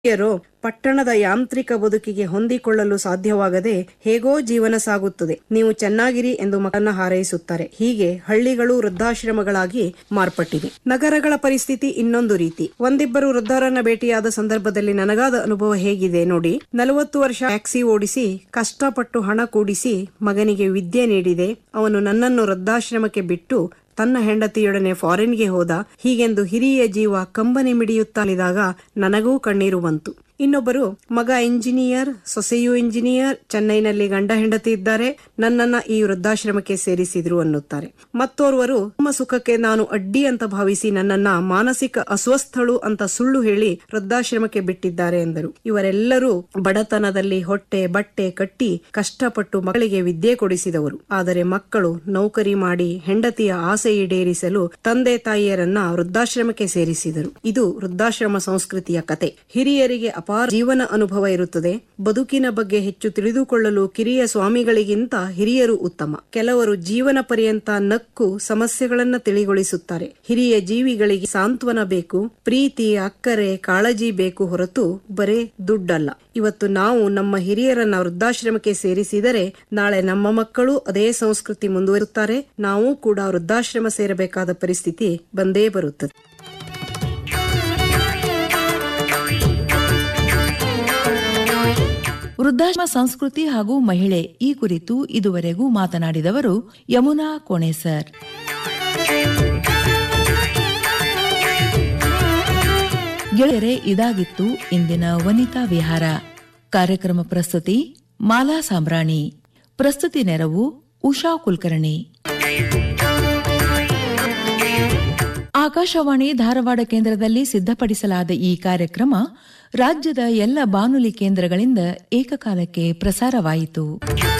ಹಿರಿಯರು ಪಟ್ಟಣದ ಯಾಂತ್ರಿಕ ಬದುಕಿಗೆ ಹೊಂದಿಕೊಳ್ಳಲು ಸಾಧ್ಯವಾಗದೆ ಹೇಗೋ ಜೀವನ ಸಾಗುತ್ತದೆ ನೀವು ಚೆನ್ನಾಗಿರಿ ಎಂದು ಮಕ್ಕಳನ್ನ ಹಾರೈಸುತ್ತಾರೆ ಹೀಗೆ ಹಳ್ಳಿಗಳು ವೃದ್ಧಾಶ್ರಮಗಳಾಗಿ ಮಾರ್ಪಟ್ಟಿವೆ ನಗರಗಳ ಪರಿಸ್ಥಿತಿ ಇನ್ನೊಂದು ರೀತಿ ಒಂದಿಬ್ಬರು ವೃದ್ಧರನ್ನ ಭೇಟಿಯಾದ ಸಂದರ್ಭದಲ್ಲಿ ನನಗಾದ ಅನುಭವ ಹೇಗಿದೆ ನೋಡಿ ನಲವತ್ತು ವರ್ಷ ಟ್ಯಾಕ್ಸಿ ಓಡಿಸಿ ಕಷ್ಟಪಟ್ಟು ಹಣ ಕೂಡಿಸಿ ಮಗನಿಗೆ ವಿದ್ಯೆ ನೀಡಿದೆ ಅವನು ನನ್ನನ್ನು ವೃದ್ಧಾಶ್ರಮಕ್ಕೆ ಬಿಟ್ಟು ತನ್ನ ಹೆಂಡತಿಯೊಡನೆ ಫಾರಿನ್ಗೆ ಹೋದ ಹೀಗೆಂದು ಹಿರಿಯ ಜೀವ ಕಂಬನಿ ಮಿಡಿಯುತ್ತಲಿದಾಗ ನನಗೂ ಕಣ್ಣೀರು ಬಂತು ಇನ್ನೊಬ್ಬರು ಮಗ ಇಂಜಿನಿಯರ್ ಸೊಸೆಯು ಇಂಜಿನಿಯರ್ ಚೆನ್ನೈನಲ್ಲಿ ಗಂಡ ಹೆಂಡತಿ ಇದ್ದಾರೆ ನನ್ನನ್ನ ಈ ವೃದ್ಧಾಶ್ರಮಕ್ಕೆ ಸೇರಿಸಿದ್ರು ಅನ್ನುತ್ತಾರೆ ಮತ್ತೋರ್ವರು ನಮ್ಮ ಸುಖಕ್ಕೆ ನಾನು ಅಡ್ಡಿ ಅಂತ ಭಾವಿಸಿ ನನ್ನನ್ನ ಮಾನಸಿಕ ಅಸ್ವಸ್ಥಳು ಅಂತ ಸುಳ್ಳು ಹೇಳಿ ವೃದ್ಧಾಶ್ರಮಕ್ಕೆ ಬಿಟ್ಟಿದ್ದಾರೆ ಎಂದರು ಇವರೆಲ್ಲರೂ ಬಡತನದಲ್ಲಿ ಹೊಟ್ಟೆ ಬಟ್ಟೆ ಕಟ್ಟಿ ಕಷ್ಟಪಟ್ಟು ಮಕ್ಕಳಿಗೆ ವಿದ್ಯೆ ಕೊಡಿಸಿದವರು ಆದರೆ ಮಕ್ಕಳು ನೌಕರಿ ಮಾಡಿ ಹೆಂಡತಿಯ ಆಸೆ ಈಡೇರಿಸಲು ತಂದೆ ತಾಯಿಯರನ್ನ ವೃದ್ಧಾಶ್ರಮಕ್ಕೆ ಸೇರಿಸಿದರು ಇದು ವೃದ್ಧಾಶ್ರಮ ಸಂಸ್ಕೃತಿಯ ಕತೆ ಹಿರಿಯರಿಗೆ ಅಪಾರ ಜೀವನ ಅನುಭವ ಇರುತ್ತದೆ ಬದುಕಿನ ಬಗ್ಗೆ ಹೆಚ್ಚು ತಿಳಿದುಕೊಳ್ಳಲು ಕಿರಿಯ ಸ್ವಾಮಿಗಳಿಗಿಂತ ಹಿರಿಯರು ಉತ್ತಮ ಕೆಲವರು ಜೀವನ ಪರ್ಯಂತ ನಕ್ಕು ಸಮಸ್ಯೆಗಳನ್ನ ತಿಳಿಗೊಳಿಸುತ್ತಾರೆ ಹಿರಿಯ ಜೀವಿಗಳಿಗೆ ಸಾಂತ್ವನ ಬೇಕು ಪ್ರೀತಿ ಅಕ್ಕರೆ ಕಾಳಜಿ ಬೇಕು ಹೊರತು ಬರೇ ದುಡ್ಡಲ್ಲ ಇವತ್ತು ನಾವು ನಮ್ಮ ಹಿರಿಯರನ್ನ ವೃದ್ಧಾಶ್ರಮಕ್ಕೆ ಸೇರಿಸಿದರೆ ನಾಳೆ ನಮ್ಮ ಮಕ್ಕಳು ಅದೇ ಸಂಸ್ಕೃತಿ ಮುಂದುವರುತ್ತಾರೆ ನಾವು ಕೂಡ ವೃದ್ಧಾಶ್ರಮ ಸೇರಬೇಕಾದ ಪರಿಸ್ಥಿತಿ ಬಂದೇ ಬರುತ್ತದೆ ವೃದ್ಧಾಶ್ರಮ ಸಂಸ್ಕೃತಿ ಹಾಗೂ ಮಹಿಳೆ ಈ ಕುರಿತು ಇದುವರೆಗೂ ಮಾತನಾಡಿದವರು ಯಮುನಾ ಕೋಣೇಸರ್ ಗೆಳೆಯರೆ ಇದಾಗಿತ್ತು ಇಂದಿನ ವನಿತಾ ವಿಹಾರ ಕಾರ್ಯಕ್ರಮ ಪ್ರಸ್ತುತಿ ಮಾಲಾ ಸಾಂಬ್ರಾಣಿ ಪ್ರಸ್ತುತಿ ನೆರವು ಉಷಾ ಕುಲಕರ್ಣಿ ಆಕಾಶವಾಣಿ ಧಾರವಾಡ ಕೇಂದ್ರದಲ್ಲಿ ಸಿದ್ಧಪಡಿಸಲಾದ ಈ ಕಾರ್ಯಕ್ರಮ ರಾಜ್ಯದ ಎಲ್ಲ ಬಾನುಲಿ ಕೇಂದ್ರಗಳಿಂದ ಏಕಕಾಲಕ್ಕೆ ಪ್ರಸಾರವಾಯಿತು